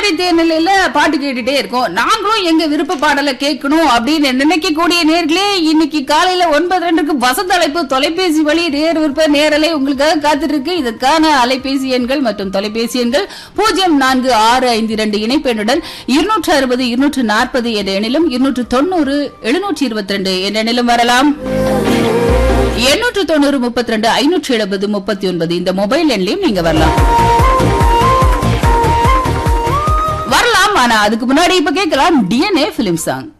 தேனி தேனில பாட்டு கேட்டுட்டே இருக்கோம் நாங்களும் எங்க விருப்ப பாடலை கேட்கணும் அப்படின்னு நினைக்கக்கூடிய நேர்களே இன்னைக்கு காலையில ஒன்பது ரெண்டுக்கு வசந்த அழைப்பு தொலைபேசி வழி நேர் விருப்ப நேரலை உங்களுக்காக காத்துட்டு இருக்கு இதற்கான அலைபேசி எண்கள் மற்றும் தொலைபேசி எண்கள் பூஜ்ஜியம் நான்கு ஆறு ஐந்து இரண்டு இணைப்பெண்ணுடன் இருநூற்று அறுபது இருநூற்று நாற்பது என்ற எண்ணிலும் இருநூற்று தொண்ணூறு எழுநூற்றி இருபத்தி ரெண்டு என்ற எண்ணிலும் வரலாம் எண்ணூற்று தொண்ணூறு முப்பத்தி ரெண்டு ஐநூற்று எழுபது முப்பத்தி ஒன்பது இந்த மொபைல் எண்லையும் நீங்க வரலாம் வரலாம் ஆனா அதுக்கு முன்னாடி இப்ப கேட்கலாம் டிஎன்ஏ பிலிம் சாங்